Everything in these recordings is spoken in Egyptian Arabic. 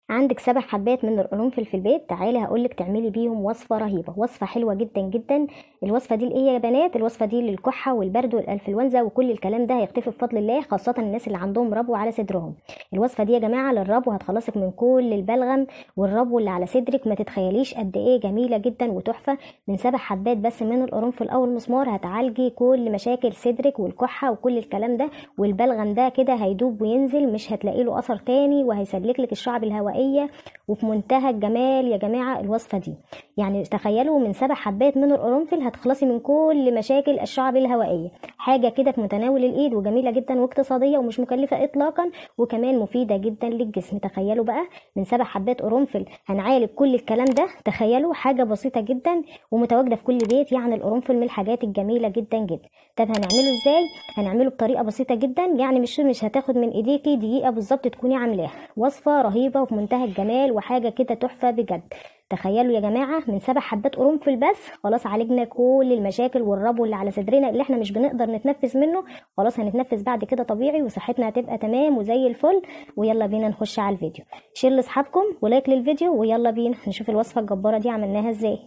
عندك سبع حبات من القرنفل في البيت تعالي هقولك تعملي بيهم وصفة رهيبة وصفة حلوة جدا جدا الوصفة دي لإيه يا بنات الوصفة دي للكحة والبرد والانفلونزا وكل الكلام ده هيختفي بفضل الله خاصة الناس اللي عندهم ربو على صدرهم الوصفة دي يا جماعة للربو هتخلصك من كل البلغم والربو اللي على صدرك ما تتخيليش قد ايه جميلة جدا وتحفة من سبع حبات بس من القرنفل او المسمار هتعالجي كل مشاكل صدرك والكحة وكل الكلام ده والبلغم ده كده هيدوب وينزل مش هتلاقي له اثر تاني وهيسلك لك الشعب الهوائية وفي منتهى الجمال يا جماعة الوصفة دي يعني تخيلوا من سبع حبات من القرنفل هتخلصي من كل مشاكل الشعب الهوائية حاجة كده في متناول الايد وجميلة جدا واقتصادية ومش مكلفة اطلاقا وكمان مفيدة جدا للجسم تخيلوا بقى من سبع حبات قرنفل هنعالج كل الكلام ده تخيلوا حاجة بسيطة جدا ومتواجدة في كل بيت يعني القرنفل من الحاجات الجميلة جدا جدا طب هنعمله ازاي هنعمله بطريقة بسيطة جدا يعني مش مش هتاخد من ايديكي دقيقة بالظبط تكوني عاملاها وصفة رهيبة وفي منتهى الجمال وحاجة كده تحفة بجد تخيلوا يا جماعة من سبع حبات قرنفل بس خلاص عالجنا كل المشاكل والربو اللي على صدرنا اللي احنا مش بنقدر نتنفس منه خلاص هنتنفس بعد كده طبيعي وصحتنا هتبقى تمام وزي الفل ويلا بينا نخش على الفيديو شير لاصحابكم ولايك للفيديو ويلا بينا نشوف الوصفة الجبارة دي عملناها ازاي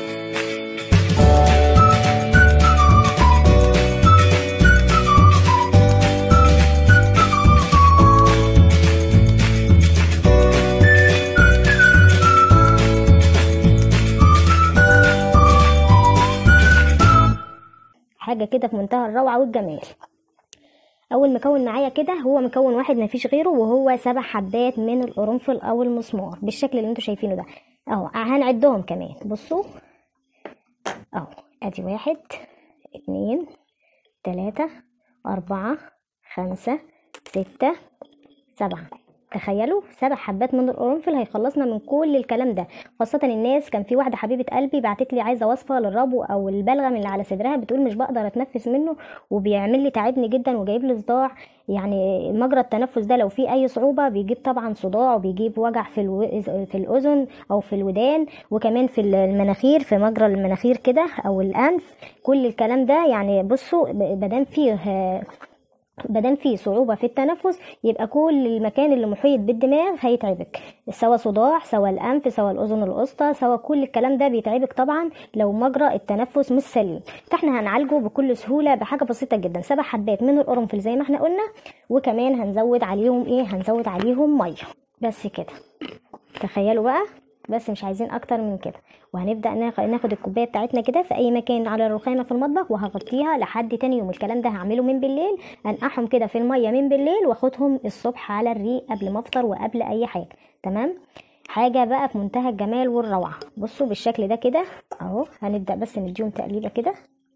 حاجة كده في منتهى الروعة والجمال اول مكون معايا كده هو مكون واحد مفيش غيره وهو سبع حبات من القرنفل او المسمار بالشكل اللي انتوا شايفينه ده اهو هنعدهم كمان بصوا اهو ادي واحد اتنين تلاتة اربعة خمسة ستة سبعة تخيلوا سبع حبات من القرنفل هيخلصنا من كل الكلام ده خاصة الناس كان في واحدة حبيبة قلبي بعتت لي عايزة وصفة للربو او البلغم اللي على صدرها بتقول مش بقدر اتنفس منه وبيعمل لي تعبني جدا وجايب لي صداع يعني مجرى التنفس ده لو فيه اي صعوبة بيجيب طبعا صداع وبيجيب وجع في الو... في الاذن او في الودان وكمان في المناخير في مجرى المناخير كده او الانف كل الكلام ده يعني بصوا مادام فيه مادام في صعوبة في التنفس يبقى كل المكان اللي محيط بالدماغ هيتعبك سواء صداع سواء الأنف سواء الأذن الوسطى سواء كل الكلام ده بيتعبك طبعا لو مجرى التنفس مش سليم فاحنا هنعالجه بكل سهولة بحاجة بسيطة جدا سبع حبات من القرنفل زي ما احنا قلنا وكمان هنزود عليهم ايه هنزود عليهم مية بس كده تخيلوا بقى بس مش عايزين اكتر من كده وهنبدا ناخد الكوبايه بتاعتنا كده في اي مكان على الرخامه في المطبخ وهغطيها لحد تاني يوم الكلام ده هعمله من بالليل انقعهم كده في الميه من بالليل واخدهم الصبح على الريق قبل ما افطر وقبل اي حاجه تمام حاجه بقى في منتهى الجمال والروعه بصوا بالشكل ده كده اهو هنبدا بس نديهم تقليبه كده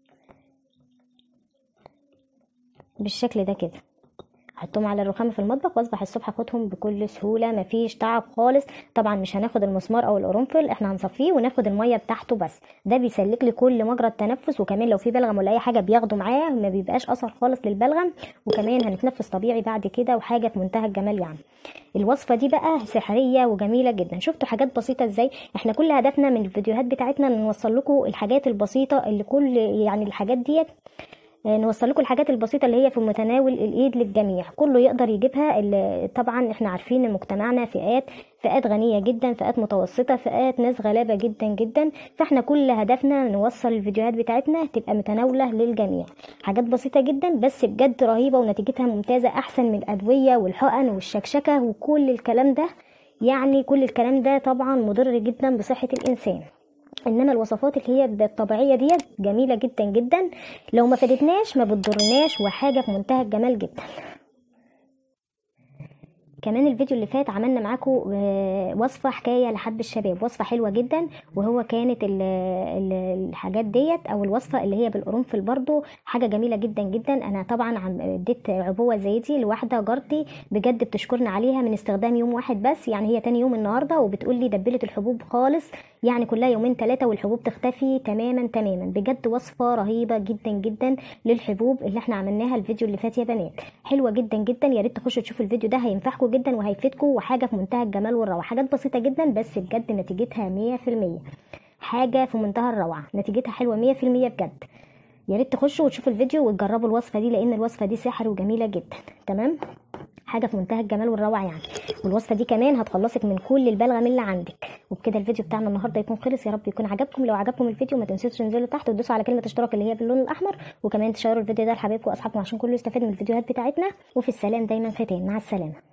بالشكل ده كده احطهم على الرخامه في المطبخ واصبح الصبح اخدهم بكل سهوله مفيش تعب خالص طبعا مش هناخد المسمار او القرنفل احنا هنصفيه وناخد الميه بتاعته بس ده بيسلك لي كل مجرى التنفس وكمان لو في بلغم ولا اي حاجه بياخده معاه ما بيبقاش اثر خالص للبلغم وكمان هنتنفس طبيعي بعد كده وحاجه في منتهى الجمال يعني الوصفه دي بقى سحريه وجميله جدا شفتوا حاجات بسيطه ازاي احنا كل هدفنا من الفيديوهات بتاعتنا نوصل لكم الحاجات البسيطه اللي كل يعني الحاجات ديت نوصل لكم الحاجات البسيطه اللي هي في متناول الايد للجميع كله يقدر يجيبها اللي طبعا احنا عارفين ان مجتمعنا فئات فئات غنيه جدا فئات متوسطه فئات ناس غلابه جدا جدا فاحنا كل هدفنا نوصل الفيديوهات بتاعتنا تبقى متناوله للجميع حاجات بسيطه جدا بس بجد رهيبه ونتيجتها ممتازه احسن من الادويه والحقن والشكشكه وكل الكلام ده يعني كل الكلام ده طبعا مضر جدا بصحه الانسان انما الوصفات اللي هي الطبيعيه ديت جميله جدا جدا لو ما فادتناش ما بتضرناش وحاجه في منتهى الجمال جدا كمان الفيديو اللي فات عملنا معاكم وصفه حكايه لحب الشباب وصفه حلوه جدا وهو كانت ال ال الحاجات ديت او الوصفه اللي هي بالقرنفل برضو حاجه جميله جدا جدا انا طبعا اديت عبوه زي دي لواحده جارتي بجد بتشكرنا عليها من استخدام يوم واحد بس يعني هي تاني يوم النهارده وبتقول لي دبلت الحبوب خالص يعني كلها يومين ثلاثه والحبوب تختفي تماما تماما بجد وصفه رهيبه جدا جدا للحبوب اللي احنا عملناها الفيديو اللي فات يا بنات حلوه جدا جدا يا ريت تخشوا تشوفوا الفيديو ده هينفعكم جدا وهيفيدكم وحاجه في منتهى الجمال والروعه حاجات بسيطه جدا بس بجد نتيجتها 100% حاجه في منتهى الروعه نتيجتها حلوه 100% بجد يا ريت تخشوا وتشوفوا الفيديو وتجربوا الوصفه دي لان الوصفه دي سحر وجميله جدا تمام حاجه في منتهى الجمال والروعه يعني والوصفه دي كمان هتخلصك من كل البلغم اللي عندك وبكده الفيديو بتاعنا النهارده يكون خلص يا رب يكون عجبكم لو عجبكم الفيديو ما تنسوش تنزلوا تحت وتدوسوا على كلمه اشتراك اللي هي باللون الاحمر وكمان تشيروا الفيديو ده لحبايبكم واصحابكم عشان كله يستفاد من الفيديوهات بتاعتنا وفي السلام دايما ختام مع السلامه